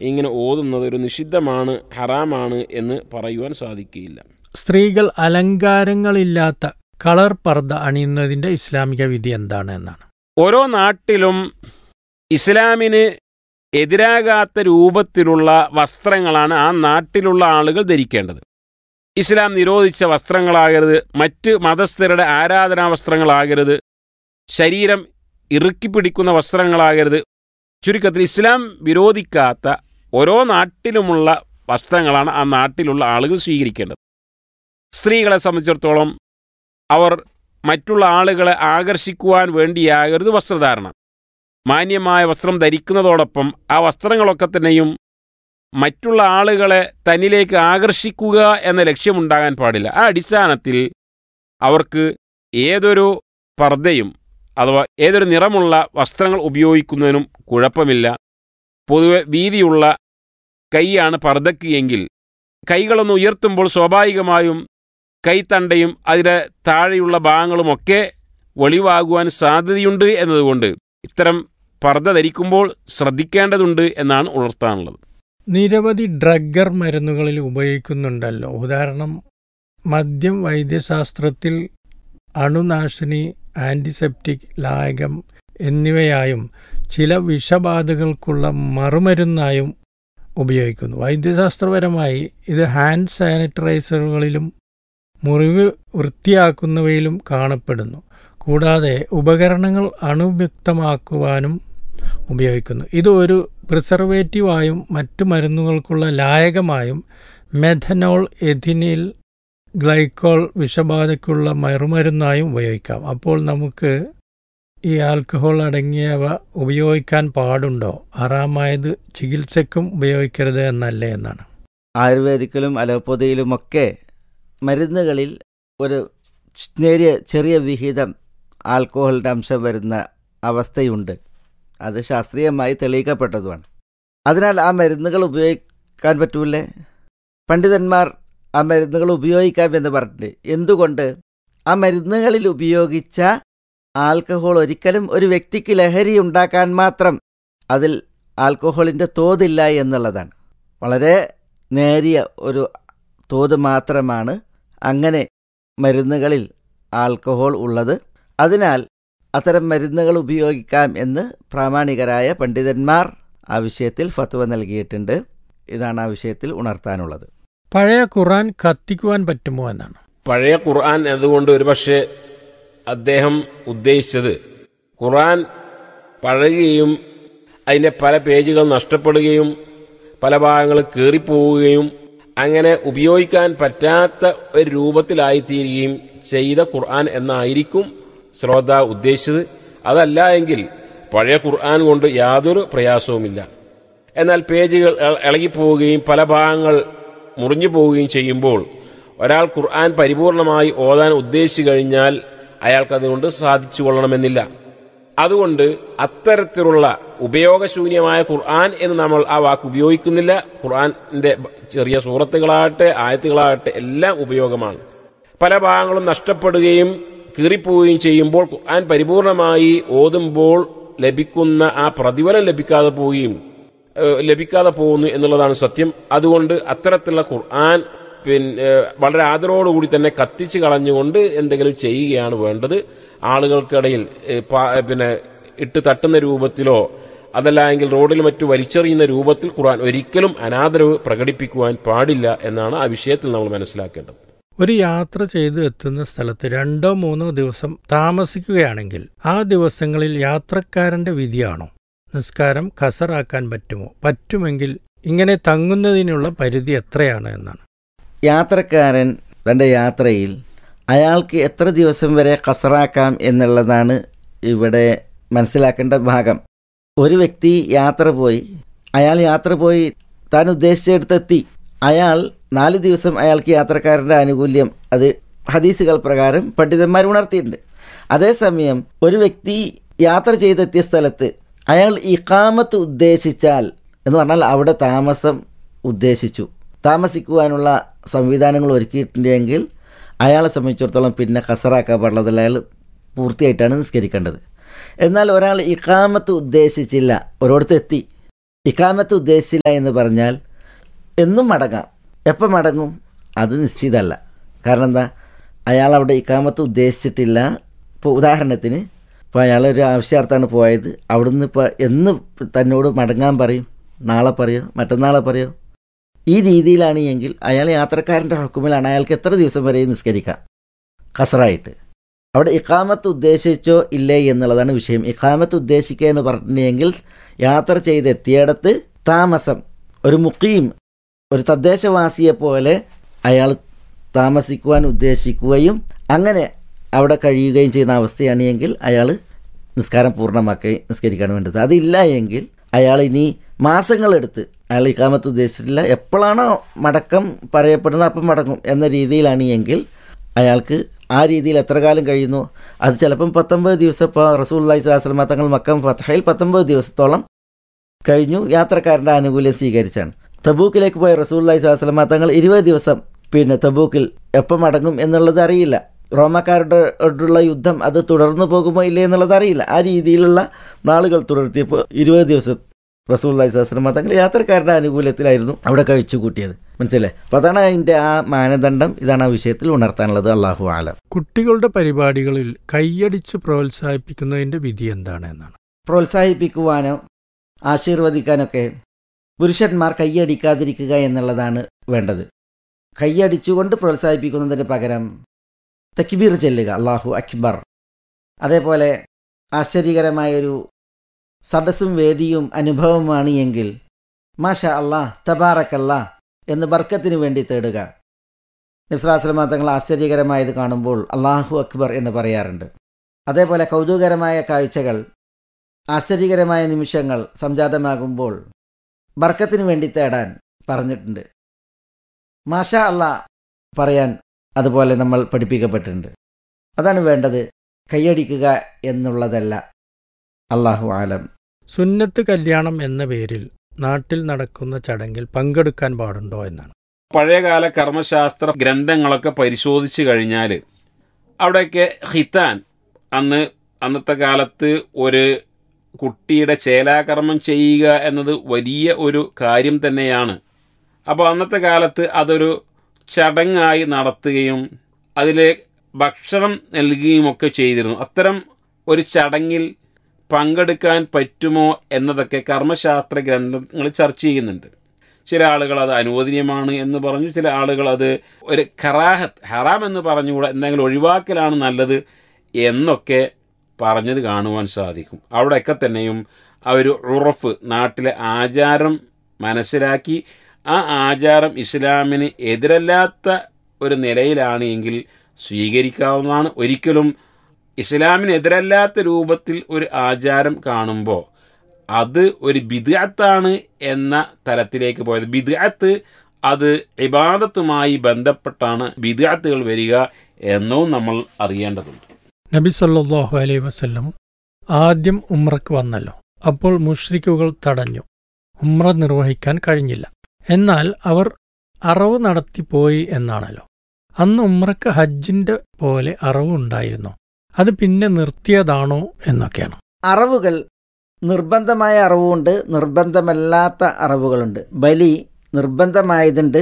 ഇങ്ങനെ ഓതുന്നത് ഒരു നിഷിദ്ധമാണ് ഹറാമാണ് എന്ന് പറയുവാൻ സാധിക്കുകയില്ല സ്ത്രീകൾ അലങ്കാരങ്ങളില്ലാത്ത കളർ പർദ്ദ അണിയുന്നതിന്റെ ഇസ്ലാമിക വിധി എന്താണ് എന്നാണ് ഓരോ നാട്ടിലും ഇസ്ലാമിന് എതിരാകാത്ത രൂപത്തിലുള്ള വസ്ത്രങ്ങളാണ് ആ നാട്ടിലുള്ള ആളുകൾ ധരിക്കേണ്ടത് ഇസ്ലാം നിരോധിച്ച വസ്ത്രങ്ങളാകരുത് മറ്റ് മതസ്ഥരുടെ ആരാധനാ വസ്ത്രങ്ങളാകരുത് ശരീരം ഇറുക്കി പിടിക്കുന്ന വസ്ത്രങ്ങളാകരുത് ചുരുക്കത്തിൽ ഇസ്ലാം വിരോധിക്കാത്ത ഓരോ നാട്ടിലുമുള്ള വസ്ത്രങ്ങളാണ് ആ നാട്ടിലുള്ള ആളുകൾ സ്വീകരിക്കേണ്ടത് സ്ത്രീകളെ സംബന്ധിച്ചിടത്തോളം അവർ മറ്റുള്ള ആളുകളെ ആകർഷിക്കുവാൻ വേണ്ടിയാകരുത് വസ്ത്രധാരണം മാന്യമായ വസ്ത്രം ധരിക്കുന്നതോടൊപ്പം ആ വസ്ത്രങ്ങളൊക്കെ തന്നെയും മറ്റുള്ള ആളുകളെ തന്നിലേക്ക് ആകർഷിക്കുക എന്ന ലക്ഷ്യമുണ്ടാകാൻ പാടില്ല ആ അടിസ്ഥാനത്തിൽ അവർക്ക് ഏതൊരു പർദ്ദയും അഥവാ ഏതൊരു നിറമുള്ള വസ്ത്രങ്ങൾ ഉപയോഗിക്കുന്നതിനും കുഴപ്പമില്ല പൊതുവെ വീതിയുള്ള കൈയാണ് പർദ്ദയ്ക്ക് എങ്കിൽ കൈകളൊന്ന് ഉയർത്തുമ്പോൾ സ്വാഭാവികമായും കൈത്തണ്ടയും അതിൻ്റെ താഴെയുള്ള ഭാഗങ്ങളുമൊക്കെ വെളിവാകുവാൻ സാധ്യതയുണ്ട് എന്നതുകൊണ്ട് ഇത്തരം പർദ്ദ ധരിക്കുമ്പോൾ ശ്രദ്ധിക്കേണ്ടതുണ്ട് എന്നാണ് ഉണർത്താനുള്ളത് നിരവധി ഡ്രഗർ മരുന്നുകളിൽ ഉപയോഗിക്കുന്നുണ്ടല്ലോ ഉദാഹരണം മദ്യം വൈദ്യശാസ്ത്രത്തിൽ അണുനാശിനി ആന്റിസെപ്റ്റിക് ലായകം എന്നിവയായും ചില വിഷബാധകൾക്കുള്ള മറുമരുന്നായും ഉപയോഗിക്കുന്നു വൈദ്യശാസ്ത്രപരമായി ഇത് ഹാൻഡ് സാനിറ്റൈസറുകളിലും മുറിവ് വൃത്തിയാക്കുന്നവയിലും കാണപ്പെടുന്നു കൂടാതെ ഉപകരണങ്ങൾ അണുമുക്തമാക്കുവാനും ഉപയോഗിക്കുന്നു ഇത് ഒരു പ്രിസർവേറ്റീവായും മറ്റു മരുന്നുകൾക്കുള്ള ലായകമായും മെഥനോൾ എഥിനിൽ ഗ്ലൈക്കോൾ വിഷബാധയ്ക്കുള്ള മറുമരുന്നായും ഉപയോഗിക്കാം അപ്പോൾ നമുക്ക് ഈ ആൽക്കഹോൾ അടങ്ങിയവ ഉപയോഗിക്കാൻ പാടുണ്ടോ ആറാമായത് ചികിത്സയ്ക്കും ഉപയോഗിക്കരുത് എന്നല്ലേ എന്നാണ് ആയുർവേദിക്കിലും അലോപ്പതിയിലുമൊക്കെ മരുന്നുകളിൽ ഒരു നേരിയ ചെറിയ വിഹിതം ആൽക്കഹോളിൻ്റെ അംശം വരുന്ന അവസ്ഥയുണ്ട് അത് ശാസ്ത്രീയമായി തെളിയിക്കപ്പെട്ടതുമാണ് അതിനാൽ ആ മരുന്നുകൾ ഉപയോഗിക്കാൻ പറ്റൂലേ പണ്ഡിതന്മാർ ആ മരുന്നുകൾ ഉപയോഗിക്കാം എന്ന് പറഞ്ഞിട്ട് എന്തുകൊണ്ട് ആ മരുന്നുകളിൽ ഉപയോഗിച്ച ആൽക്കഹോൾ ഒരിക്കലും ഒരു വ്യക്തിക്ക് ലഹരി ഉണ്ടാക്കാൻ മാത്രം അതിൽ ആൽക്കഹോളിൻ്റെ തോതില്ല എന്നുള്ളതാണ് വളരെ നേരിയ ഒരു തോത് മാത്രമാണ് അങ്ങനെ മരുന്നുകളിൽ ആൽക്കഹോൾ ഉള്ളത് അതിനാൽ അത്തരം മരുന്നുകൾ ഉപയോഗിക്കാം എന്ന് പ്രാമാണികരായ പണ്ഡിതന്മാർ ആ വിഷയത്തിൽ ഫത്വ നൽകിയിട്ടുണ്ട് ഇതാണ് ആ വിഷയത്തിൽ ഉണർത്താനുള്ളത് പഴയ ഖുറാൻ കത്തിക്കുവാൻ പറ്റുമോ എന്നാണ് പഴയ ഖുർആൻ അതുകൊണ്ട് ഒരുപക്ഷെ അദ്ദേഹം ഉദ്ദേശിച്ചത് ഖുർആൻ പഴകുകയും അതിന്റെ പല പേജുകൾ നഷ്ടപ്പെടുകയും പല ഭാഗങ്ങൾ കീറിപ്പോവുകയും അങ്ങനെ ഉപയോഗിക്കാൻ പറ്റാത്ത ഒരു രൂപത്തിലായിത്തീരുകയും ചെയ്ത ഖുർആൻ എന്നായിരിക്കും ശ്രോത ഉദ്ദേശിച്ചത് അതല്ല എങ്കിൽ പഴയ ഖുർആൻ കൊണ്ട് യാതൊരു പ്രയാസവുമില്ല എന്നാൽ പേജുകൾ ഇള- ഇളകിപ്പോവുകയും പല ഭാഗങ്ങൾ മുറിഞ്ഞു പോവുകയും ചെയ്യുമ്പോൾ ഒരാൾ ഖുർആൻ പരിപൂർണമായി ഓതാൻ ഉദ്ദേശിച്ചു കഴിഞ്ഞാൽ അയാൾക്ക് അതുകൊണ്ട് സാധിച്ചു കൊള്ളണമെന്നില്ല അതുകൊണ്ട് അത്തരത്തിലുള്ള ഉപയോഗശൂന്യമായ ഖുർആൻ എന്ന് നമ്മൾ ആ വാക്ക് ഉപയോഗിക്കുന്നില്ല ഖുർആന്റെ ചെറിയ സൂറത്തുകളാകട്ടെ ആയത്തുകളാകട്ടെ എല്ലാം ഉപയോഗമാണ് പല ഭാഗങ്ങളും നഷ്ടപ്പെടുകയും കീറിപ്പോവുകയും ചെയ്യുമ്പോൾ ഖുർആൻ പരിപൂർണമായി ഓതുമ്പോൾ ലഭിക്കുന്ന ആ പ്രതിഫലം ലഭിക്കാതെ പോവുകയും ഏഹ്, ലഭിക്കാതെ പോകുന്നു എന്നുള്ളതാണ് സത്യം അതുകൊണ്ട് അത്തരത്തിലുള്ള ഖുർആൻ പിന്നെ വളരെ ആദരവോടുകൂടി തന്നെ കത്തിച്ച് കളഞ്ഞുകൊണ്ട് എന്തെങ്കിലും ചെയ്യുകയാണ് വേണ്ടത് ആളുകൾക്കിടയിൽ ഏഹ്, പാ- പിന്നെ ഇട്ട് തട്ടുന്ന രൂപത്തിലോ അതല്ല എങ്കിൽ റോഡിൽ മറ്റു വലിച്ചെറിയുന്ന രൂപത്തിൽ ഖുർആൻ ഒരിക്കലും അനാദരവ് പ്രകടിപ്പിക്കുവാൻ പാടില്ല എന്നാണ് ആ വിഷയത്തിൽ നമ്മൾ മനസ്സിലാക്കേണ്ടത് ഒരു യാത്ര ചെയ്ത് എത്തുന്ന സ്ഥലത്ത് രണ്ടോ മൂന്നോ ദിവസം താമസിക്കുകയാണെങ്കിൽ ആ ദിവസങ്ങളിൽ യാത്രക്കാരന്റെ വിധിയാണോ നിസ്കാരം കസറാക്കാൻ പറ്റുമോ പറ്റുമെങ്കിൽ ഇങ്ങനെ തങ്ങുന്നതിനുള്ള പരിധി എത്രയാണ് എന്നാണ് യാത്രക്കാരൻ തൻ്റെ യാത്രയിൽ അയാൾക്ക് എത്ര ദിവസം വരെ കസറാക്കാം എന്നുള്ളതാണ് ഇവിടെ മനസ്സിലാക്കേണ്ട ഭാഗം ഒരു വ്യക്തി യാത്ര പോയി അയാൾ യാത്ര പോയി താൻ ഉദ്ദേശിച്ചിടത്തെത്തി അയാൾ നാല് ദിവസം അയാൾക്ക് യാത്രക്കാരൻ്റെ ആനുകൂല്യം അത് ഹദീസുകൾ പ്രകാരം പണ്ഡിതന്മാർ ഉണർത്തിയിട്ടുണ്ട് അതേസമയം ഒരു വ്യക്തി യാത്ര ചെയ്തെത്തിയ സ്ഥലത്ത് അയാൾ ഇഖാമത്ത് ഉദ്ദേശിച്ചാൽ എന്ന് പറഞ്ഞാൽ അവിടെ താമസം ഉദ്ദേശിച്ചു താമസിക്കുവാനുള്ള സംവിധാനങ്ങൾ ഒരുക്കിയിട്ടുണ്ടെങ്കിൽ അയാളെ സംബന്ധിച്ചിടത്തോളം പിന്നെ കസറാക്കാൻ പാടുള്ളത് അയാൾ പൂർത്തിയായിട്ടാണ് നിസ്കരിക്കേണ്ടത് എന്നാൽ ഒരാൾ ഇഖാമത്ത് ഉദ്ദേശിച്ചില്ല ഒരിടത്ത് എത്തി ഇക്കാമത്ത് ഉദ്ദേശിച്ചില്ല എന്ന് പറഞ്ഞാൽ എന്നും മടങ്ങാം എപ്പം മടങ്ങും അത് നിശ്ചിതമല്ല കാരണം എന്താ അയാൾ അവിടെ ഇക്കാമത്ത് ഉദ്ദേശിച്ചിട്ടില്ല ഇപ്പോൾ ഉദാഹരണത്തിന് ഇപ്പോൾ അയാൾ ഒരു ആവശ്യാർത്ഥാണ് പോയത് അവിടുന്ന് ഇപ്പോൾ എന്ന് തന്നോട് മടങ്ങാൻ പറയും നാളെ പറയോ മറ്റന്നാളെ പറയോ ഈ രീതിയിലാണ് എങ്കിൽ അയാൾ യാത്രക്കാരൻ്റെ ഹുക്കുമിലാണ് അയാൾക്ക് എത്ര ദിവസം വരെ നിസ്കരിക്കാം കസറായിട്ട് അവിടെ ഇഖാമത്ത് ഉദ്ദേശിച്ചോ ഇല്ലേ എന്നുള്ളതാണ് വിഷയം ഇഖാമത്ത് ഉദ്ദേശിക്കുക എന്ന് പറഞ്ഞെങ്കിൽ യാത്ര ചെയ്തെത്തിയിടത്ത് താമസം ഒരു മുക്കീം ഒരു തദ്ദേശവാസിയെ പോലെ അയാൾ താമസിക്കുവാൻ ഉദ്ദേശിക്കുകയും അങ്ങനെ അവിടെ കഴിയുകയും ചെയ്യുന്ന അവസ്ഥയാണ് എങ്കിൽ അയാൾ നിസ്കാരം പൂർണ്ണമാക്കി നിസ്കരിക്കാൻ വേണ്ടത് അതില്ല എങ്കിൽ അയാൾ ഇനി മാസങ്ങളെടുത്ത് അയാൾ ഇക്കാമത്ത് ഉദ്ദേശിച്ചിട്ടില്ല എപ്പോഴാണോ മടക്കം പറയപ്പെടുന്നത് അപ്പം മടങ്ങും എന്ന രീതിയിലാണ് എങ്കിൽ അയാൾക്ക് ആ രീതിയിൽ എത്ര കാലം കഴിയുന്നു അത് ചിലപ്പം പത്തൊമ്പത് ദിവസം ഇപ്പോൾ റസൂൽ അള്ളഹി സ്വലാസ്ലമ തങ്ങൾ മക്കം ഫത്തഹയിൽ പത്തൊമ്പത് ദിവസത്തോളം കഴിഞ്ഞു യാത്രക്കാരൻ്റെ ആനുകൂല്യം സ്വീകരിച്ചാണ് തബൂക്കിലേക്ക് പോയ റസൂൽ അള്ളഹി സ്വലാസ്ലമ തങ്ങൾ ഇരുപത് ദിവസം പിന്നെ തബൂക്കിൽ എപ്പം മടങ്ങും എന്നുള്ളത് അറിയില്ല റോമക്കാരോടുള്ള യുദ്ധം അത് തുടർന്നു പോകുമോ ഇല്ലേ എന്നുള്ളത് അറിയില്ല ആ രീതിയിലുള്ള നാളുകൾ തുടർത്തിയപ്പോൾ ഇരുപത് ദിവസം റസൂൽ അള്ളഹി സ്വലാസ്ലമ തങ്ങൾ യാത്രക്കാരുടെ ആനുകൂല്യത്തിലായിരുന്നു അവിടെ കഴിച്ചു കൂട്ടിയത് മനസ്സിലെ അപ്പോൾ അതാണ് അതിൻ്റെ ആ മാനദണ്ഡം ഇതാണ് ആ വിഷയത്തിൽ ഉണർത്താനുള്ളത് അള്ളാഹു ആലം കുട്ടികളുടെ പരിപാടികളിൽ കൈയടിച്ച് പ്രോത്സാഹിപ്പിക്കുന്നതിന്റെ വിധി എന്താണ് എന്നാണ് പ്രോത്സാഹിപ്പിക്കുവാനോ ആശീർവദിക്കാനൊക്കെ പുരുഷന്മാർ കൈയടിക്കാതിരിക്കുക എന്നുള്ളതാണ് വേണ്ടത് കൈയടിച്ചുകൊണ്ട് പ്രോത്സാഹിപ്പിക്കുന്നതിന് പകരം തക്ബീർ ചെല്ലുക അള്ളാഹു അക്ബർ അതേപോലെ ആശ്ചര്യകരമായൊരു സദസ്സും വേദിയും അനുഭവമാണ് എങ്കിൽ മാഷ അള്ളാഹ് തബാറക്കല്ലാ എന്ന് ബർക്കത്തിന് വേണ്ടി തേടുക നബ്സലാസ്ലമ തങ്ങൾ ആശ്ചര്യകരമായത് കാണുമ്പോൾ അള്ളാഹു അക്ബർ എന്ന് പറയാറുണ്ട് അതേപോലെ കൗതുകകരമായ കാഴ്ചകൾ ആശ്ചര്യകരമായ നിമിഷങ്ങൾ സംജാതമാകുമ്പോൾ ബർക്കത്തിന് വേണ്ടി തേടാൻ പറഞ്ഞിട്ടുണ്ട് മാഷ അല്ല പറയാൻ അതുപോലെ നമ്മൾ പഠിപ്പിക്കപ്പെട്ടിട്ടുണ്ട് അതാണ് വേണ്ടത് കൈയടിക്കുക എന്നുള്ളതല്ല അള്ളാഹു ആലം സുന്നത്ത് കല്യാണം എന്ന പേരിൽ നാട്ടിൽ നടക്കുന്ന ചടങ്ങിൽ പങ്കെടുക്കാൻ പാടുണ്ടോ എന്നാണ് പഴയകാല കർമ്മശാസ്ത്ര ഗ്രന്ഥങ്ങളൊക്കെ പരിശോധിച്ചു കഴിഞ്ഞാൽ അവിടെയൊക്കെ ഹിത്താൻ അന്ന് അന്നത്തെ കാലത്ത് ഒരു കുട്ടിയുടെ ചേലാകർമ്മം ചെയ്യുക എന്നത് വലിയ ഒരു കാര്യം തന്നെയാണ് അപ്പോൾ അന്നത്തെ കാലത്ത് അതൊരു ചടങ്ങായി നടത്തുകയും അതിൽ ഭക്ഷണം നൽകുകയും ഒക്കെ ചെയ്തിരുന്നു അത്തരം ഒരു ചടങ്ങിൽ പങ്കെടുക്കാൻ പറ്റുമോ എന്നതൊക്കെ കർമ്മശാസ്ത്ര ഗ്രന്ഥങ്ങൾ ചർച്ച ചെയ്യുന്നുണ്ട് ചില ആളുകൾ അത് അനുവദനീയമാണ് എന്ന് പറഞ്ഞു ചില ആളുകൾ അത് ഒരു ഖറാഹത്ത് ഹറാം എന്ന് പറഞ്ഞുകൂടെ എന്തെങ്കിലും ഒഴിവാക്കലാണ് നല്ലത് എന്നൊക്കെ പറഞ്ഞത് കാണുവാൻ സാധിക്കും അവിടെയൊക്കെ തന്നെയും ആ ഒരു ഉറഫ് നാട്ടിലെ ആചാരം മനസ്സിലാക്കി ആ ആചാരം ഇസ്ലാമിന് എതിരല്ലാത്ത ഒരു നിലയിലാണ് എങ്കിൽ സ്വീകരിക്കാവുന്നതാണ് ഒരിക്കലും ഇസ്ലാമിനെതിരല്ലാത്ത രൂപത്തിൽ ഒരു ആചാരം കാണുമ്പോൾ അത് ഒരു ബിദ്അത്താണ് എന്ന തലത്തിലേക്ക് പോയത് ബിദ്അത്ത് അത് ഇബാദത്തുമായി ബന്ധപ്പെട്ടാണ് ബിദ്അത്തുകൾ വരിക എന്നും നമ്മൾ അറിയേണ്ടതുണ്ട് നബി സല്ലല്ലാഹു അലൈഹി വസല്ലം ആദ്യം ഉംറക്ക് വന്നല്ലോ അപ്പോൾ മുഷ്രിക്കുകൾ തടഞ്ഞു ഉംറ നിർവഹിക്കാൻ കഴിഞ്ഞില്ല എന്നാൽ അവർ അറവ് നടത്തിപ്പോയി എന്നാണല്ലോ അന്ന് ഉംറക്ക് ഹജ്ജിന്റെ പോലെ അറവ് ഉണ്ടായിരുന്നു അത് പിന്നെ നിർത്തിയതാണോ എന്നൊക്കെയാണ് അറവുകൾ നിർബന്ധമായ അറവുണ്ട് നിർബന്ധമല്ലാത്ത അറവുകളുണ്ട് ബലി നിർബന്ധമായതുണ്ട്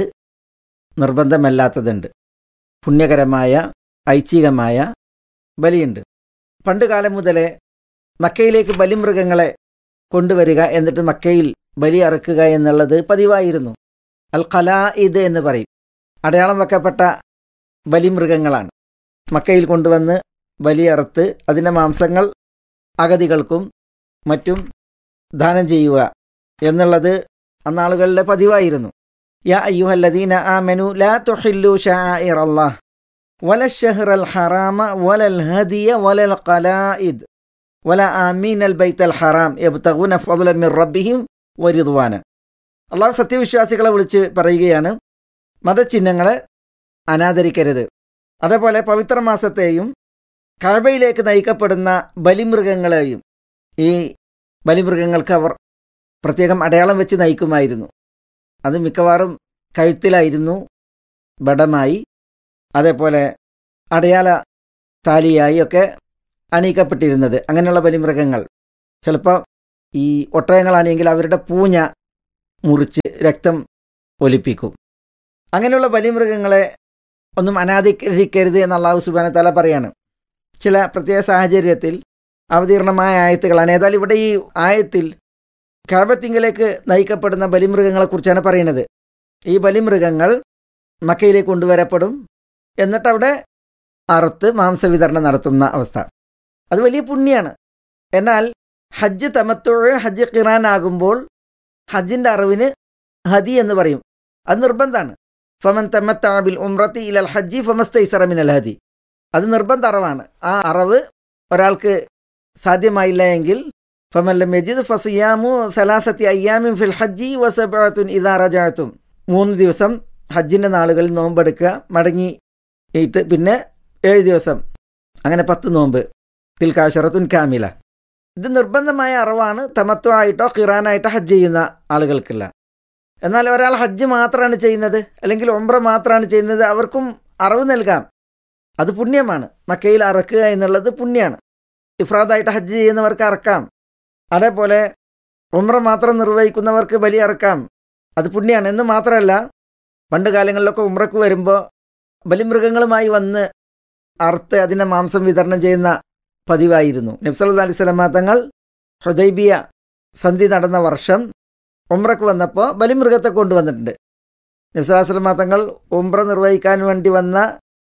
നിർബന്ധമല്ലാത്തതുണ്ട് പുണ്യകരമായ ഐച്ഛികമായ ബലിയുണ്ട് പണ്ട് കാലം മുതലേ മക്കയിലേക്ക് ബലിമൃഗങ്ങളെ കൊണ്ടുവരിക എന്നിട്ട് മക്കയിൽ ബലി അറക്കുക എന്നുള്ളത് പതിവായിരുന്നു അൽ ഖലാഇദ് എന്ന് പറയും അടയാളം വെക്കപ്പെട്ട ബലിമൃഗങ്ങളാണ് മക്കയിൽ കൊണ്ടുവന്ന് ബലി അറുത്ത് അതിൻ്റെ മാംസങ്ങൾ അഗതികൾക്കും മറ്റും ദാനം ചെയ്യുക എന്നുള്ളത് അന്നാളുകളിലെ പതിവായിരുന്നു യാ അയ്യുഹല്ലദീന ആമനു ലാ തുഹില്ലു ഷാഇർ അല്ലാഹ് വല ഷഹ്റൽ ഹറാമ വലൽ ഹദിയ വലൽ ഖലായിദ് വല ആമീൻ ബൈത്തൽ ഹറാം യബ്തഗൂന ഫضلا മിർ റബ്ബിഹിം വരിദ്വാന അള്ളാഹു സത്യവിശ്വാസികളെ വിളിച്ച് പറയുകയാണ് മതചിഹ്നങ്ങളെ അനാദരിക്കരുത് അതേപോലെ പവിത്ര മാസത്തെയും കഴബയിലേക്ക് നയിക്കപ്പെടുന്ന ബലിമൃഗങ്ങളെയും ഈ ബലിമൃഗങ്ങൾക്ക് അവർ പ്രത്യേകം അടയാളം വെച്ച് നയിക്കുമായിരുന്നു അത് മിക്കവാറും കഴുത്തിലായിരുന്നു ബടമായി അതേപോലെ അടയാള താലിയായി ഒക്കെ അണിയിക്കപ്പെട്ടിരുന്നത് അങ്ങനെയുള്ള ബലിമൃഗങ്ങൾ ചിലപ്പോൾ ഈ ഒട്ടകങ്ങളാണെങ്കിൽ അവരുടെ പൂഞ്ഞ മുറിച്ച് രക്തം ഒലിപ്പിക്കും അങ്ങനെയുള്ള ബലിമൃഗങ്ങളെ ഒന്നും അനാദരിക്കരുത് എന്ന് അള്ളാഹു സുബാന തല പറയാണ് ചില പ്രത്യേക സാഹചര്യത്തിൽ അവതീർണമായ ആയത്തുകളാണ് ഏതായാലും ഇവിടെ ഈ ആയത്തിൽ കാബത്തിങ്കിലേക്ക് നയിക്കപ്പെടുന്ന ബലിമൃഗങ്ങളെക്കുറിച്ചാണ് പറയുന്നത് ഈ ബലിമൃഗങ്ങൾ മക്കയിലേക്ക് കൊണ്ടുവരപ്പെടും എന്നിട്ട് അവിടെ അറുത്ത് മാംസവിതരണം നടത്തുന്ന അവസ്ഥ അത് വലിയ പുണ്യാണ് എന്നാൽ ഹജ്ജ് തമത്തുഴ ഹജ്ജ് ഖിറാൻ ആകുമ്പോൾ ഹജ്ജിൻ്റെ അറിവിന് ഹദി എന്ന് പറയും അത് നിർബന്ധമാണ് ഫമൻ തമ്മത്താബിൽ ഉംറത്തി ഇലൽ ഹജ്ജി ഫമസ്തൈസറ മിനൽ ഹദി അത് നിർബന്ധ അറിവാണ് ആ അറിവ് ഒരാൾക്ക് സാധ്യമായില്ല എങ്കിൽ ഫമല്ല മെജിദ് ഫസിയാമു സലാസത്തി അയ്യാമിൻ ഫിൽ ഹജ്ജി വസബത്തുൻ ഇദാ റജാത്തും മൂന്ന് ദിവസം ഹജ്ജിൻ്റെ നാളുകളിൽ നോമ്പെടുക്കുക മടങ്ങി ഇട്ട് പിന്നെ ഏഴ് ദിവസം അങ്ങനെ പത്ത് നോമ്പ് തിൽക്കാശറത്തുൻ കാമില ഇത് നിർബന്ധമായ അറിവാണ് തമത്വമായിട്ടോ ഖിറാനായിട്ടോ ഹജ്ജ് ചെയ്യുന്ന ആളുകൾക്കില്ല എന്നാൽ ഒരാൾ ഹജ്ജ് മാത്രമാണ് ചെയ്യുന്നത് അല്ലെങ്കിൽ ഒമ്ര മാത്രമാണ് ചെയ്യുന്നത് അവർക്കും അറിവ് നൽകാം അത് പുണ്യമാണ് മക്കയിൽ അറക്കുക എന്നുള്ളത് പുണ്യമാണ് ഇഫ്രാദായിട്ട് ഹജ്ജ് ചെയ്യുന്നവർക്ക് അറക്കാം അതേപോലെ ഉമ്ര മാത്രം നിർവഹിക്കുന്നവർക്ക് ബലി അറക്കാം അത് പുണ്യമാണ് എന്ന് മാത്രമല്ല പണ്ട് കാലങ്ങളിലൊക്കെ ഉമ്രക്ക് വരുമ്പോൾ ബലിമൃഗങ്ങളുമായി വന്ന് അറുത്ത് അതിൻ്റെ മാംസം വിതരണം ചെയ്യുന്ന പതിവായിരുന്നു നബ്സല്ലാ അലൈഹി സ്വലമാ തങ്ങൾ ഹുദൈബിയ സന്ധി നടന്ന വർഷം ഉമ്രക്ക് വന്നപ്പോൾ ബലിമൃഗത്തെ കൊണ്ടുവന്നിട്ടുണ്ട് നബ്സല്ലാ സ്വലമാ തങ്ങൾ ഉംറ നിർവഹിക്കാൻ വേണ്ടി വന്ന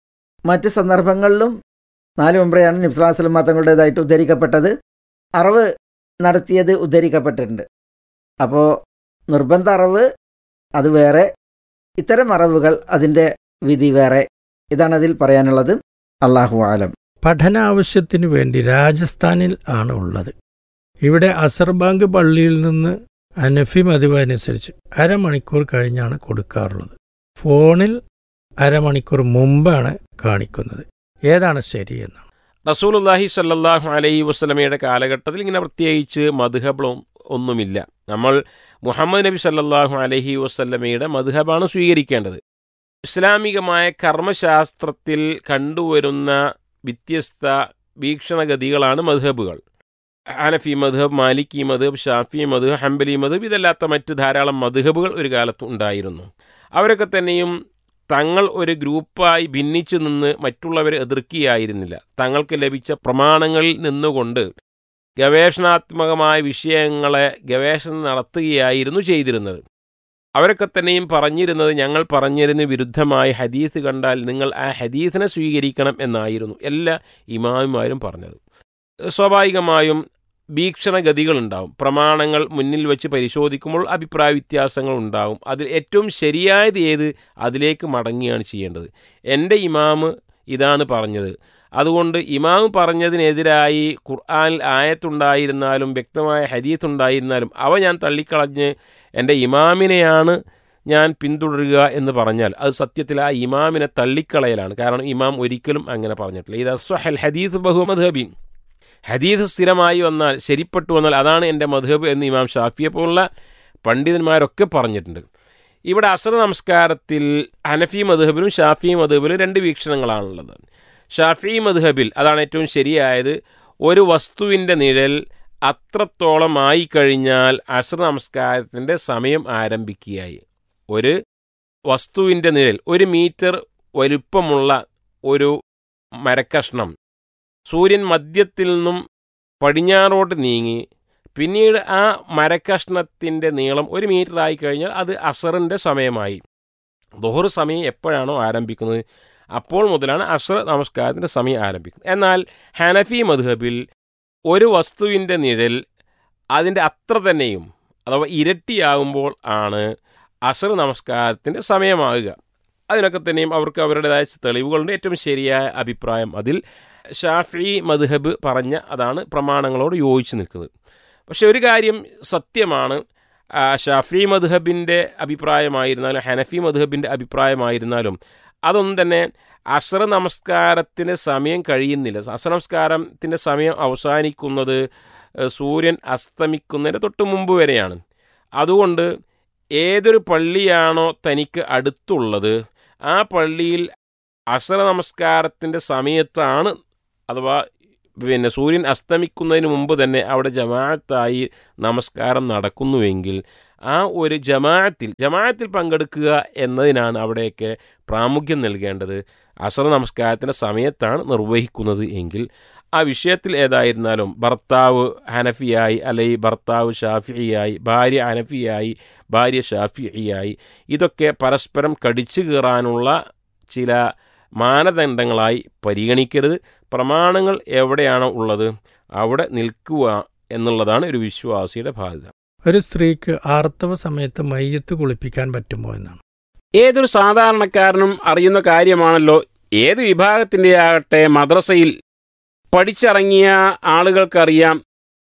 മറ്റ് സന്ദർഭങ്ങളിലും നാല് ഉംറയാണ് നബ്സല്ലാ സ്വലമാ തങ്ങളുടേതായിട്ട് ഉദ്ധരിക്കപ്പെട്ടത് അറിവ് നടത്തിയത് ഉദ്ധരിക്കപ്പെട്ടിട്ടുണ്ട് അപ്പോൾ നിർബന്ധ അറിവ് അത് വേറെ ഇത്തരം അറിവുകൾ അതിൻ്റെ വിധി വേറെ ഇതാണ് അതിൽ പറയാനുള്ളത് അള്ളാഹു ആലം പഠനാവശ്യത്തിനു വേണ്ടി രാജസ്ഥാനിൽ ആണ് ഉള്ളത് ഇവിടെ അസർബാങ്ക് പള്ളിയിൽ നിന്ന് അനഫി മതിവ് അനുസരിച്ച് അരമണിക്കൂർ കഴിഞ്ഞാണ് കൊടുക്കാറുള്ളത് ഫോണിൽ അരമണിക്കൂർ മുമ്പാണ് കാണിക്കുന്നത് ഏതാണ് ശരിയെന്നാണ് റസൂലുല്ലാഹി സല്ലാഹു അലൈഹി വസ്ലമയുടെ കാലഘട്ടത്തിൽ ഇങ്ങനെ പ്രത്യേകിച്ച് മധുഹബും ഒന്നുമില്ല നമ്മൾ മുഹമ്മദ് നബി സല്ലാഹു അലഹി വസ്ല്ലമയുടെ മധുഹബാണ് സ്വീകരിക്കേണ്ടത് ഇസ്ലാമികമായ കർമ്മശാസ്ത്രത്തിൽ കണ്ടുവരുന്ന വ്യത്യസ്ത വീക്ഷണഗതികളാണ് മധുഹബുകൾ ഹനഫി മധുഹബ് മാലിക്കി മധുഹബ് ഷാഫി മധുഹബ് ഹംബലി മധുഹബ് ഇതല്ലാത്ത മറ്റ് ധാരാളം മധുഹബുകൾ ഒരു കാലത്ത് ഉണ്ടായിരുന്നു അവരൊക്കെ തന്നെയും തങ്ങൾ ഒരു ഗ്രൂപ്പായി ഭിന്നിച്ചു നിന്ന് മറ്റുള്ളവരെ എതിർക്കുകയായിരുന്നില്ല തങ്ങൾക്ക് ലഭിച്ച പ്രമാണങ്ങളിൽ നിന്നുകൊണ്ട് ഗവേഷണാത്മകമായ വിഷയങ്ങളെ ഗവേഷണം നടത്തുകയായിരുന്നു ചെയ്തിരുന്നത് അവരൊക്കെ തന്നെയും പറഞ്ഞിരുന്നത് ഞങ്ങൾ പറഞ്ഞതിന് വിരുദ്ധമായ ഹദീസ് കണ്ടാൽ നിങ്ങൾ ആ ഹദീസിനെ സ്വീകരിക്കണം എന്നായിരുന്നു എല്ലാ ഇമാമിമാരും പറഞ്ഞത് സ്വാഭാവികമായും വീക്ഷണഗതികളുണ്ടാവും പ്രമാണങ്ങൾ മുന്നിൽ വെച്ച് പരിശോധിക്കുമ്പോൾ അഭിപ്രായ വ്യത്യാസങ്ങൾ ഉണ്ടാവും അതിൽ ഏറ്റവും ശരിയായത് ഏത് അതിലേക്ക് മടങ്ങിയാണ് ചെയ്യേണ്ടത് എൻ്റെ ഇമാമ് ഇതാണ് പറഞ്ഞത് അതുകൊണ്ട് ഇമാമ് പറഞ്ഞതിനെതിരായി ഖുർആാനിൽ ആയത്തുണ്ടായിരുന്നാലും വ്യക്തമായ ഹദീത്ത് ഉണ്ടായിരുന്നാലും അവ ഞാൻ തള്ളിക്കളഞ്ഞ് എൻ്റെ ഇമാമിനെയാണ് ഞാൻ പിന്തുടരുക എന്ന് പറഞ്ഞാൽ അത് സത്യത്തിൽ ആ ഇമാമിനെ തള്ളിക്കളയലാണ് കാരണം ഇമാം ഒരിക്കലും അങ്ങനെ പറഞ്ഞിട്ടില്ല ഇത് അസ്വഹൽ ഹദീസ് ബഹുമദ്ഹബി ഹദീസ് സ്ഥിരമായി വന്നാൽ ശരിപ്പെട്ടു വന്നാൽ അതാണ് എൻ്റെ മധുഹബ് എന്ന് ഇമാം ഷാഫിയെ പോലുള്ള പണ്ഡിതന്മാരൊക്കെ പറഞ്ഞിട്ടുണ്ട് ഇവിടെ അസർ നമസ്കാരത്തിൽ ഹനഫി മധുഹബിലും ഷാഫി മധുഹബിലും രണ്ട് വീക്ഷണങ്ങളാണുള്ളത് ഷാഫി മധുഹബിൽ അതാണ് ഏറ്റവും ശരിയായത് ഒരു വസ്തുവിൻ്റെ നിഴൽ അത്രത്തോളം ആയിക്കഴിഞ്ഞാൽ അസർ നമസ്കാരത്തിൻ്റെ സമയം ആരംഭിക്കുകയായി ഒരു വസ്തുവിൻ്റെ നിഴൽ ഒരു മീറ്റർ വലുപ്പമുള്ള ഒരു മരക്കഷ്ണം സൂര്യൻ മധ്യത്തിൽ നിന്നും പടിഞ്ഞാറോട്ട് നീങ്ങി പിന്നീട് ആ മരക്കഷ്ണത്തിൻ്റെ നീളം ഒരു മീറ്റർ ആയി കഴിഞ്ഞാൽ അത് അസറിൻ്റെ സമയമായി ദോഹർ സമയം എപ്പോഴാണോ ആരംഭിക്കുന്നത് അപ്പോൾ മുതലാണ് അസർ നമസ്കാരത്തിൻ്റെ സമയം ആരംഭിക്കുന്നത് എന്നാൽ ഹനഫി മധുഹബിൽ ഒരു വസ്തുവിൻ്റെ നിഴൽ അതിൻ്റെ അത്ര തന്നെയും അഥവാ ഇരട്ടിയാകുമ്പോൾ ആണ് അസർ നമസ്കാരത്തിൻ്റെ സമയമാകുക അതിനൊക്കെ തന്നെയും അവർക്ക് അവരുടേതായ തെളിവുകളുണ്ട് ഏറ്റവും ശരിയായ അഭിപ്രായം അതിൽ ഷാഫി മദ്ഹബ് പറഞ്ഞ അതാണ് പ്രമാണങ്ങളോട് യോജിച്ച് നിൽക്കുന്നത് പക്ഷെ ഒരു കാര്യം സത്യമാണ് ഷാഫി മദ്ഹബിൻ്റെ അഭിപ്രായമായിരുന്നാലും ഹനഫി മദ്ഹബിൻ്റെ അഭിപ്രായമായിരുന്നാലും അതൊന്നും തന്നെ അസർ നമസ്കാരത്തിന് സമയം കഴിയുന്നില്ല അസർ നമസ്കാരത്തിൻ്റെ സമയം അവസാനിക്കുന്നത് സൂര്യൻ അസ്തമിക്കുന്നതിന് തൊട്ട് മുമ്പ് വരെയാണ് അതുകൊണ്ട് ഏതൊരു പള്ളിയാണോ തനിക്ക് അടുത്തുള്ളത് ആ പള്ളിയിൽ അസർ നമസ്കാരത്തിൻ്റെ സമയത്താണ് അഥവാ പിന്നെ സൂര്യൻ അസ്തമിക്കുന്നതിന് മുമ്പ് തന്നെ അവിടെ ജമാഅത്തായി നമസ്കാരം നടക്കുന്നുവെങ്കിൽ ആ ഒരു ജമാഅത്തിൽ ജമാഅത്തിൽ പങ്കെടുക്കുക എന്നതിനാണ് അവിടെയൊക്കെ പ്രാമുഖ്യം നൽകേണ്ടത് അസർ നമസ്കാരത്തിൻ്റെ സമയത്താണ് നിർവഹിക്കുന്നത് എങ്കിൽ ആ വിഷയത്തിൽ ഏതായിരുന്നാലും ഭർത്താവ് ഹനഫിയായി അല്ലെങ്കിൽ ഭർത്താവ് ഷാഫിയായി ഭാര്യ ഹനഫിയായി ഭാര്യ ഷാഫിയായി ഇതൊക്കെ പരസ്പരം കടിച്ചു കീറാനുള്ള ചില മാനദണ്ഡങ്ങളായി പരിഗണിക്കരുത് പ്രമാണങ്ങൾ എവിടെയാണോ ഉള്ളത് അവിടെ നിൽക്കുക എന്നുള്ളതാണ് ഒരു വിശ്വാസിയുടെ ബാധ്യത ഒരു സ്ത്രീക്ക് ആർത്തവ സമയത്ത് മയ്യത്ത് കുളിപ്പിക്കാൻ പറ്റുമോ എന്നാണ് ഏതൊരു സാധാരണക്കാരനും അറിയുന്ന കാര്യമാണല്ലോ ഏത് വിഭാഗത്തിൻ്റെ ആകട്ടെ മദ്രസയിൽ പഠിച്ചിറങ്ങിയ ആളുകൾക്കറിയാം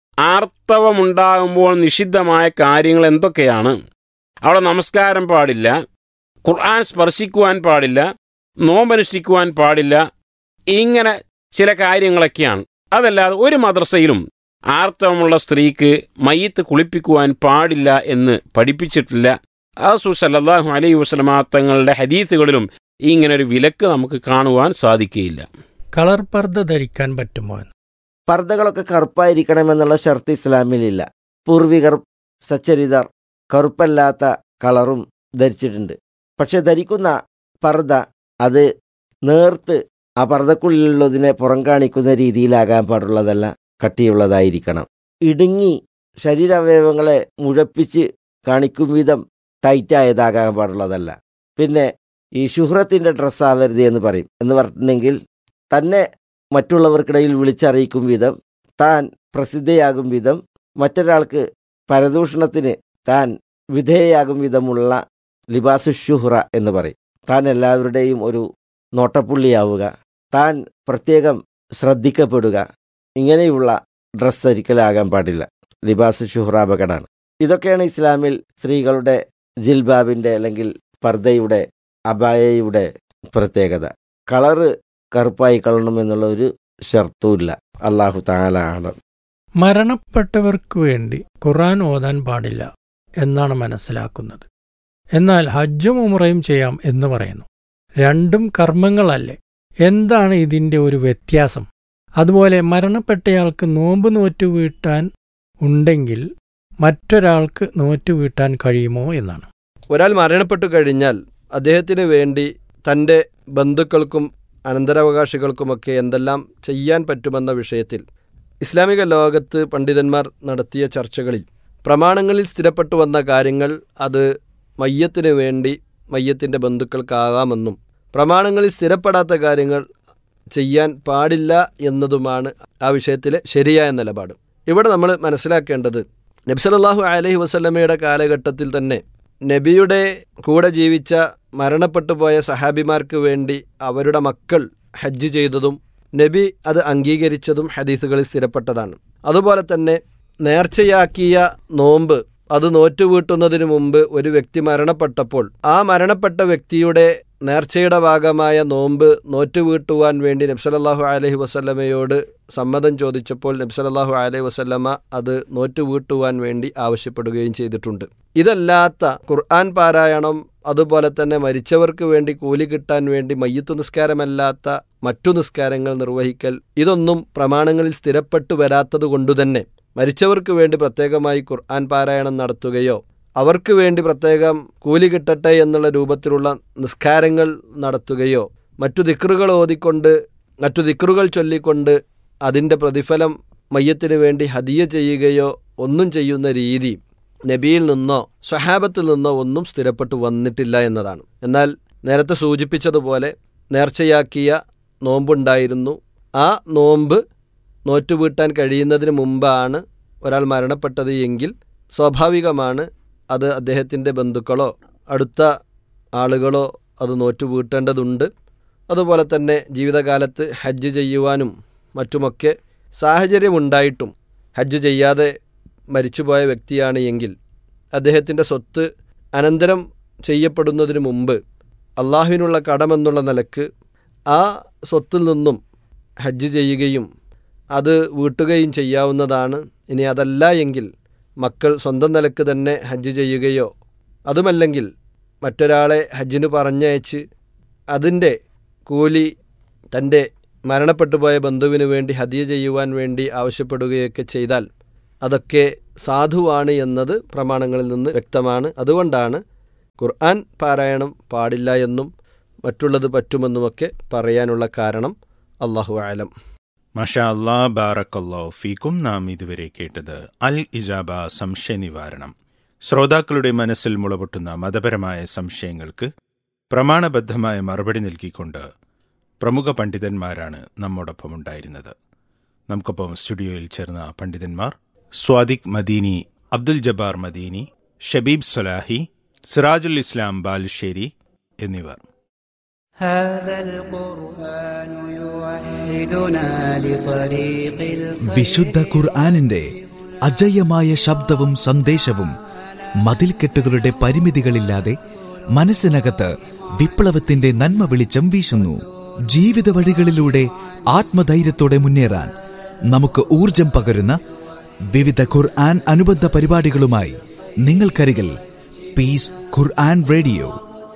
ആർത്തവമുണ്ടാകുമ്പോൾ നിഷിദ്ധമായ കാര്യങ്ങൾ എന്തൊക്കെയാണ് അവിടെ നമസ്കാരം പാടില്ല ഖുർആൻ സ്പർശിക്കുവാൻ പാടില്ല നോമ്പനുഷ്ഠിക്കുവാൻ പാടില്ല ഇങ്ങനെ ചില കാര്യങ്ങളൊക്കെയാണ് അതല്ലാതെ ഒരു മദ്രസയിലും ആർത്തവമുള്ള സ്ത്രീക്ക് മയ്യത്ത് കുളിപ്പിക്കുവാൻ പാടില്ല എന്ന് പഠിപ്പിച്ചിട്ടില്ല അസു സല്ലാഹു അലൈ വസ്ലമാ തങ്ങളുടെ ഹദീസുകളിലും ഇങ്ങനൊരു വിലക്ക് നമുക്ക് കാണുവാൻ സാധിക്കുകയില്ല കളർ പർദ്ദ ധരിക്കാൻ പറ്റുമോ എന്ന് പർദ്ദകളൊക്കെ കറുപ്പായിരിക്കണമെന്നുള്ള ഷർത്ത് ഇസ്ലാമിലില്ല പൂർവികർ സച്ചരിതർ കറുപ്പല്ലാത്ത കളറും ധരിച്ചിട്ടുണ്ട് പക്ഷെ ധരിക്കുന്ന പർദ്ദ അത് നേർത്ത് ആ പർദ്ദക്കുള്ളിലുള്ളതിനെ പുറം കാണിക്കുന്ന രീതിയിലാകാൻ പാടുള്ളതല്ല കട്ടിയുള്ളതായിരിക്കണം ഇടുങ്ങി ശരീരാവയവങ്ങളെ മുഴപ്പിച്ച് കാണിക്കും വിധം ടൈറ്റായതാകാൻ പാടുള്ളതല്ല പിന്നെ ഈ ശുഹ്രത്തിൻ്റെ ഡ്രസ്സാവരുത് എന്ന് പറയും എന്ന് പറഞ്ഞിട്ടുണ്ടെങ്കിൽ തന്നെ മറ്റുള്ളവർക്കിടയിൽ വിളിച്ചറിയിക്കും വിധം താൻ പ്രസിദ്ധയാകും വിധം മറ്റൊരാൾക്ക് പരദൂഷണത്തിന് താൻ വിധേയയാകും വിധമുള്ള ലിബാസു ഷുഹ്റ എന്ന് പറയും താൻ എല്ലാവരുടെയും ഒരു നോട്ടപ്പുള്ളിയാവുക താൻ പ്രത്യേകം ശ്രദ്ധിക്കപ്പെടുക ഇങ്ങനെയുള്ള ഡ്രസ്സ് ധരിക്കലാകാൻ പാടില്ല ലിബാസു ഷുഹ്റ അപകടമാണ് ഇതൊക്കെയാണ് ഇസ്ലാമിൽ സ്ത്രീകളുടെ ജിൽബാബിൻ്റെ അല്ലെങ്കിൽ പർദ്ദയുടെ അബായയുടെ പ്രത്യേകത കളറ് കറുപ്പായി കളണം എന്നുള്ള ഒരു ഷർത്തുമില്ല അള്ളാഹു താലാണ് മരണപ്പെട്ടവർക്ക് വേണ്ടി ഖുർആൻ ഓതാൻ പാടില്ല എന്നാണ് മനസ്സിലാക്കുന്നത് എന്നാൽ ഹജ്ജും ഉമ്രയും ചെയ്യാം എന്ന് പറയുന്നു രണ്ടും കർമ്മങ്ങളല്ലേ എന്താണ് ഇതിന്റെ ഒരു വ്യത്യാസം അതുപോലെ മരണപ്പെട്ടയാൾക്ക് നോമ്പ് നോറ്റുവീട്ടാൻ ഉണ്ടെങ്കിൽ മറ്റൊരാൾക്ക് നോറ്റുവീട്ടാൻ കഴിയുമോ എന്നാണ് ഒരാൾ മരണപ്പെട്ടു കഴിഞ്ഞാൽ അദ്ദേഹത്തിന് വേണ്ടി തൻ്റെ ബന്ധുക്കൾക്കും അനന്തരാവകാശികൾക്കുമൊക്കെ എന്തെല്ലാം ചെയ്യാൻ പറ്റുമെന്ന വിഷയത്തിൽ ഇസ്ലാമിക ലോകത്ത് പണ്ഡിതന്മാർ നടത്തിയ ചർച്ചകളിൽ പ്രമാണങ്ങളിൽ സ്ഥിരപ്പെട്ടു വന്ന കാര്യങ്ങൾ അത് മയ്യത്തിന് വേണ്ടി മയ്യത്തിൻ്റെ ബന്ധുക്കൾക്കാകാമെന്നും പ്രമാണങ്ങളിൽ സ്ഥിരപ്പെടാത്ത കാര്യങ്ങൾ ചെയ്യാൻ പാടില്ല എന്നതുമാണ് ആ വിഷയത്തിലെ ശരിയായ നിലപാട് ഇവിടെ നമ്മൾ മനസ്സിലാക്കേണ്ടത് നബ്സലല്ലാഹു അലഹി വസല്ലമയുടെ കാലഘട്ടത്തിൽ തന്നെ നബിയുടെ കൂടെ ജീവിച്ച മരണപ്പെട്ടു പോയ സഹാബിമാർക്ക് വേണ്ടി അവരുടെ മക്കൾ ഹജ്ജ് ചെയ്തതും നബി അത് അംഗീകരിച്ചതും ഹദീസുകളിൽ സ്ഥിരപ്പെട്ടതാണ് അതുപോലെ തന്നെ നേർച്ചയാക്കിയ നോമ്പ് അത് നോറ്റുവീട്ടുന്നതിന് മുമ്പ് ഒരു വ്യക്തി മരണപ്പെട്ടപ്പോൾ ആ മരണപ്പെട്ട വ്യക്തിയുടെ നേർച്ചയുടെ ഭാഗമായ നോമ്പ് നോറ്റുവീട്ടുവാൻ വേണ്ടി നബ്സലല്ലാഹു അലഹി വസല്ലമയോട് സമ്മതം ചോദിച്ചപ്പോൾ നബ്സലല്ലാഹു അലൈഹി വസല്ലമ അത് നോറ്റുവീട്ടുവാൻ വേണ്ടി ആവശ്യപ്പെടുകയും ചെയ്തിട്ടുണ്ട് ഇതല്ലാത്ത ഖുർആൻ പാരായണം അതുപോലെ തന്നെ മരിച്ചവർക്ക് വേണ്ടി കൂലി കിട്ടാൻ വേണ്ടി മയ്യത്തു നിസ്കാരമല്ലാത്ത മറ്റു നിസ്കാരങ്ങൾ നിർവഹിക്കൽ ഇതൊന്നും പ്രമാണങ്ങളിൽ സ്ഥിരപ്പെട്ടു വരാത്തത് കൊണ്ടുതന്നെ മരിച്ചവർക്ക് വേണ്ടി പ്രത്യേകമായി ഖുർആൻ പാരായണം നടത്തുകയോ അവർക്ക് വേണ്ടി പ്രത്യേകം കൂലി കിട്ടട്ടെ എന്നുള്ള രൂപത്തിലുള്ള നിസ്കാരങ്ങൾ നടത്തുകയോ മറ്റു ദിക്റുകൾ ഓതിക്കൊണ്ട് മറ്റു ദിക്റുകൾ ചൊല്ലിക്കൊണ്ട് അതിൻ്റെ പ്രതിഫലം മയ്യത്തിന് വേണ്ടി ഹദിയ ചെയ്യുകയോ ഒന്നും ചെയ്യുന്ന രീതി നബിയിൽ നിന്നോ സ്വഹാബത്തിൽ നിന്നോ ഒന്നും സ്ഥിരപ്പെട്ടു വന്നിട്ടില്ല എന്നതാണ് എന്നാൽ നേരത്തെ സൂചിപ്പിച്ചതുപോലെ നേർച്ചയാക്കിയ നോമ്പുണ്ടായിരുന്നു ആ നോമ്പ് നോറ്റുവീട്ടാൻ കഴിയുന്നതിന് മുമ്പാണ് ഒരാൾ മരണപ്പെട്ടത് എങ്കിൽ സ്വാഭാവികമാണ് അത് അദ്ദേഹത്തിൻ്റെ ബന്ധുക്കളോ അടുത്ത ആളുകളോ അത് നോറ്റുവീട്ടേണ്ടതുണ്ട് അതുപോലെ തന്നെ ജീവിതകാലത്ത് ഹജ്ജ് ചെയ്യുവാനും മറ്റുമൊക്കെ സാഹചര്യമുണ്ടായിട്ടും ഹജ്ജ് ചെയ്യാതെ മരിച്ചുപോയ വ്യക്തിയാണ് എങ്കിൽ അദ്ദേഹത്തിൻ്റെ സ്വത്ത് അനന്തരം ചെയ്യപ്പെടുന്നതിന് മുമ്പ് അള്ളാഹുവിനുള്ള കടമെന്നുള്ള നിലക്ക് ആ സ്വത്തിൽ നിന്നും ഹജ്ജ് ചെയ്യുകയും അത് വീട്ടുകയും ചെയ്യാവുന്നതാണ് ഇനി അതല്ല എങ്കിൽ മക്കൾ സ്വന്തം നിലക്ക് തന്നെ ഹജ്ജ് ചെയ്യുകയോ അതുമല്ലെങ്കിൽ മറ്റൊരാളെ ഹജ്ജിന് പറഞ്ഞയച്ച് അതിൻ്റെ കൂലി തൻ്റെ മരണപ്പെട്ടു പോയ ബന്ധുവിന് വേണ്ടി ഹദിയ ചെയ്യുവാൻ വേണ്ടി ആവശ്യപ്പെടുകയൊക്കെ ചെയ്താൽ അതൊക്കെ സാധുവാണ് എന്നത് പ്രമാണങ്ങളിൽ നിന്ന് വ്യക്തമാണ് അതുകൊണ്ടാണ് ഖുർആൻ പാരായണം പാടില്ല എന്നും മറ്റുള്ളത് പറ്റുമെന്നുമൊക്കെ പറയാനുള്ള കാരണം അള്ളാഹു ആലം മഷാ അല്ലാ ബാറക്കല്ലോ ഫീക്കും നാം ഇതുവരെ കേട്ടത് അൽ ഇജാബ സംശയ നിവാരണം ശ്രോതാക്കളുടെ മനസ്സിൽ മുളപൊട്ടുന്ന മതപരമായ സംശയങ്ങൾക്ക് പ്രമാണബദ്ധമായ മറുപടി നൽകിക്കൊണ്ട് പ്രമുഖ പണ്ഡിതന്മാരാണ് നമ്മോടൊപ്പം ഉണ്ടായിരുന്നത് നമുക്കൊപ്പം സ്റ്റുഡിയോയിൽ ചേർന്ന പണ്ഡിതന്മാർ സ്വാദിഖ് മദീനി അബ്ദുൽ ജബ്ബാർ മദീനി ഷബീബ് സൊലാഹി സിറാജുൽ ഇസ്ലാം ബാലുശ്ശേരി എന്നിവർ هذا القرآن يوحدنا لطريق الخير വിശുദ്ധ ഖുർആാനിന്റെ അജയ്യമായ ശബ്ദവും സന്ദേശവും മതിൽക്കെട്ടുകളുടെ പരിമിതികളില്ലാതെ മനസ്സിനകത്ത് വിപ്ലവത്തിന്റെ നന്മ വെളിച്ചം വീശുന്നു ജീവിത വഴികളിലൂടെ ആത്മധൈര്യത്തോടെ മുന്നേറാൻ നമുക്ക് ഊർജം പകരുന്ന വിവിധ ഖുർആൻ അനുബന്ധ പരിപാടികളുമായി നിങ്ങൾക്കരികിൽ പീസ് ഖുർആൻ റേഡിയോ